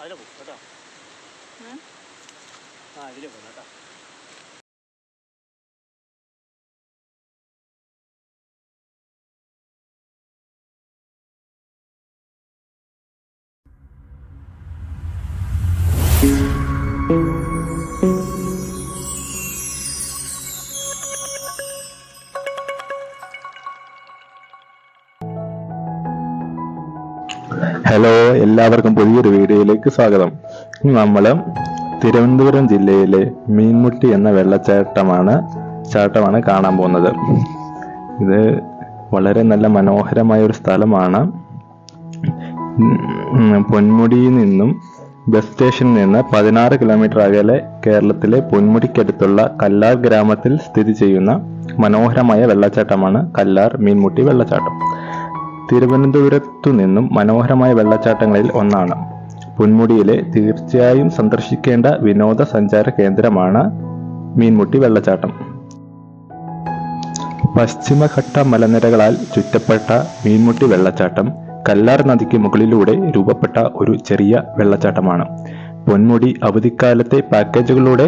അതിലെ പോകും കേട്ടോ ഉം. ആ ഇതിലെ പോകും കേട്ടോ ഹലോ എല്ലാവർക്കും പുതിയൊരു വീഡിയോയിലേക്ക് സ്വാഗതം നമ്മൾ തിരുവനന്തപുരം ജില്ലയിലെ മീൻമുട്ടി എന്ന വെള്ളച്ചാട്ടമാണ് ചാട്ടമാണ് കാണാൻ പോകുന്നത് ഇത് വളരെ നല്ല മനോഹരമായ ഒരു സ്ഥലമാണ് ഉം, പൊന്മുടിയിൽ നിന്നും ബസ് സ്റ്റേഷനിൽ നിന്ന് പതിനാറ് കിലോമീറ്റർ അകലെ കേരളത്തിലെ പൊന്മുടിക്കടുത്തുള്ള കല്ലാർ ഗ്രാമത്തിൽ സ്ഥിതി ചെയ്യുന്ന മനോഹരമായ വെള്ളച്ചാട്ടമാണ് കല്ലാർ മീൻമുട്ടി വെള്ളച്ചാട്ടം തിരുവനന്തപുരത്തു നിന്നും മനോഹരമായ വെള്ളച്ചാട്ടങ്ങളിൽ ഒന്നാണ് പൊന്മുടിയിലെ തീർച്ചയായും സന്ദർശിക്കേണ്ട വിനോദസഞ്ചാര കേന്ദ്രമാണ് മീൻമുട്ടി വെള്ളച്ചാട്ടം പശ്ചിമഘട്ട മലനിരകളാൽ ചുറ്റപ്പെട്ട മീൻമുട്ടി വെള്ളച്ചാട്ടം കല്ലാർ നദിക്ക് മുകളിലൂടെ രൂപപ്പെട്ട ഒരു ചെറിയ വെള്ളച്ചാട്ടമാണ് പൊന്മുടി അവധിക്കാലത്തെ പാക്കേജുകളുടെ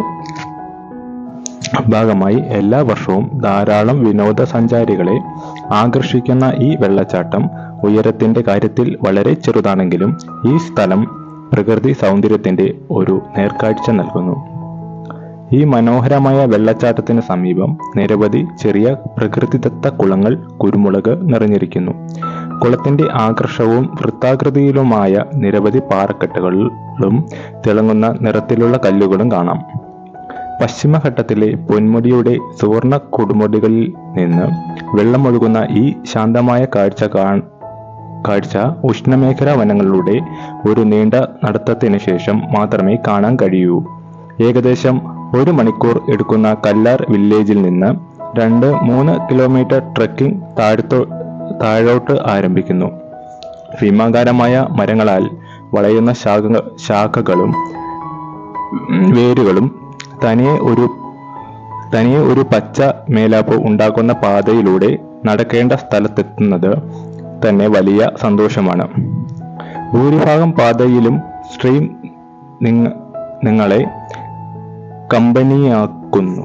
ഭാഗമായി എല്ലാ വർഷവും ധാരാളം വിനോദസഞ്ചാരികളെ ആകർഷിക്കുന്ന ഈ വെള്ളച്ചാട്ടം ഉയരത്തിന്റെ കാര്യത്തിൽ വളരെ ചെറുതാണെങ്കിലും ഈ സ്ഥലം പ്രകൃതി സൗന്ദര്യത്തിന്റെ ഒരു നേർക്കാഴ്ച നൽകുന്നു ഈ മനോഹരമായ വെള്ളച്ചാട്ടത്തിന് സമീപം നിരവധി ചെറിയ പ്രകൃതിദത്ത കുളങ്ങൾ കുരുമുളക് നിറഞ്ഞിരിക്കുന്നു കുളത്തിന്റെ ആകർഷവും വൃത്താകൃതിയിലുമായ നിരവധി പാറക്കെട്ടുകളും തിളങ്ങുന്ന നിറത്തിലുള്ള കല്ലുകളും കാണാം പശ്ചിമഘട്ടത്തിലെ പൊന്മുടിയുടെ സുവർണ കൊടുമുടികളിൽ നിന്ന് വെള്ളമൊഴുകുന്ന ഈ ശാന്തമായ കാഴ്ച കാ- കാഴ്ച ഉഷ്ണമേഖലാ വനങ്ങളിലൂടെ ഒരു നീണ്ട നടത്തത്തിന് ശേഷം മാത്രമേ കാണാൻ കഴിയൂ ഏകദേശം ഒരു മണിക്കൂർ എടുക്കുന്ന കല്ലാർ വില്ലേജിൽ നിന്ന് രണ്ട് മൂന്ന് കിലോമീറ്റർ ട്രെക്കിംഗ് താഴത്തോ താഴോട്ട് ആരംഭിക്കുന്നു ഭീമാകാരമായ മരങ്ങളാൽ വളയുന്ന ശാഖ ശാഖകളും ഉം, വേരുകളും തനിയെ ഒരു തനിയെ ഒരു പച്ച മേലാപ്പ് ഉണ്ടാക്കുന്ന പാതയിലൂടെ നടക്കേണ്ട സ്ഥലത്തെത്തുന്നത് തന്നെ വലിയ സന്തോഷമാണ് ഭൂരിഭാഗം പാതയിലും സ്ട്രീം നിങ്ങ നിങ്ങളെ കമ്പനിയാക്കുന്നു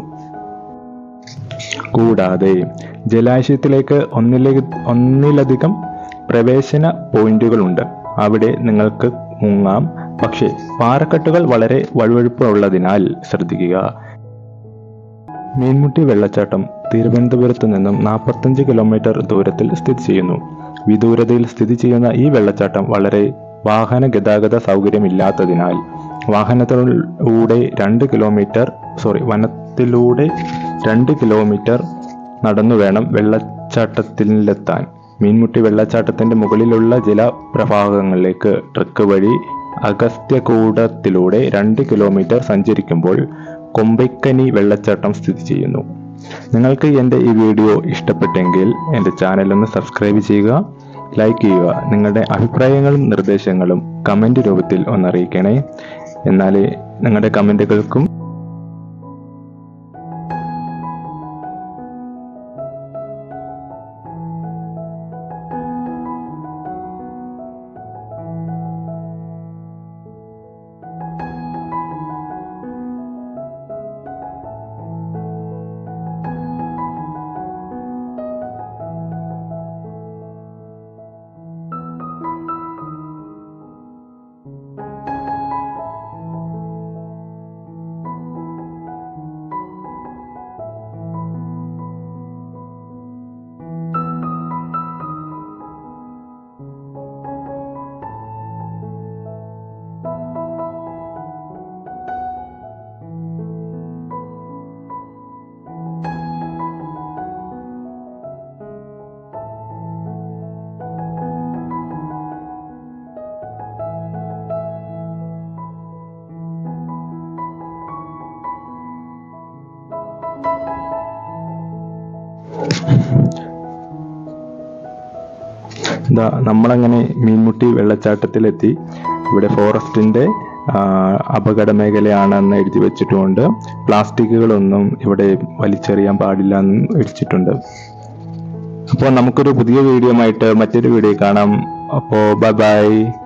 കൂടാതെ ജലാശയത്തിലേക്ക് ഒന്നിലെ ഒന്നിലധികം പ്രവേശന പോയിന്റുകളുണ്ട് അവിടെ നിങ്ങൾക്ക് മുങ്ങാം പക്ഷേ പാറക്കെട്ടുകൾ വളരെ വഴുവഴുപ്പുള്ളതിനാൽ ശ്രദ്ധിക്കുക മീൻമുട്ടി വെള്ളച്ചാട്ടം തിരുവനന്തപുരത്ത് നിന്നും 45 കിലോമീറ്റർ ദൂരത്തിൽ സ്ഥിതി ചെയ്യുന്നു വിദൂരതയിൽ സ്ഥിതി ചെയ്യുന്ന ഈ വെള്ളച്ചാട്ടം വളരെ വാഹന ഗതാഗത സൗകര്യമില്ലാത്തതിനാൽ വാഹനത്തിലൂടെ രണ്ട് കിലോമീറ്റർ സോറി വനത്തിലൂടെ രണ്ട് കിലോമീറ്റർ നടന്നു വേണം വെള്ളച്ചാട്ടത്തിലെത്താൻ മീൻമുട്ടി വെള്ളച്ചാട്ടത്തിന്റെ മുകളിലുള്ള ജലപ്രവാഹങ്ങളിലേക്ക് ട്രക്ക് വഴി അഗസ്ത്യകൂടത്തിലൂടെ രണ്ട് കിലോമീറ്റർ സഞ്ചരിക്കുമ്പോൾ കൊമ്പൈക്കനി വെള്ളച്ചാട്ടം സ്ഥിതി ചെയ്യുന്നു നിങ്ങൾക്ക് എൻ്റെ ഈ വീഡിയോ ഇഷ്ടപ്പെട്ടെങ്കിൽ എൻ്റെ ചാനൽ ഒന്ന് സബ്സ്ക്രൈബ് ചെയ്യുക ലൈക്ക് ചെയ്യുക നിങ്ങളുടെ അഭിപ്രായങ്ങളും നിർദ്ദേശങ്ങളും കമൻറ്റ് രൂപത്തിൽ ഒന്ന് അറിയിക്കണേ എന്നാലേ നിങ്ങളുടെ കമൻറ്റുകൾക്കും ഇതാ നമ്മളങ്ങനെ മീൻമുട്ടി വെള്ളച്ചാട്ടത്തിലെത്തി ഇവിടെ ഫോറസ്റ്റിന്റെ ആ, അപകട മേഖലയാണെന്ന് എഴുതി വെച്ചിട്ടുമുണ്ട് പ്ലാസ്റ്റിക്കുകളൊന്നും ഇവിടെ വലിച്ചെറിയാൻ പാടില്ല എന്നും എഴുതിച്ചിട്ടുണ്ട് അപ്പോൾ നമുക്കൊരു പുതിയ വീഡിയോ ആയിട്ട് മറ്റൊരു വീഡിയോ കാണാം അപ്പോൾ ബൈ ബൈ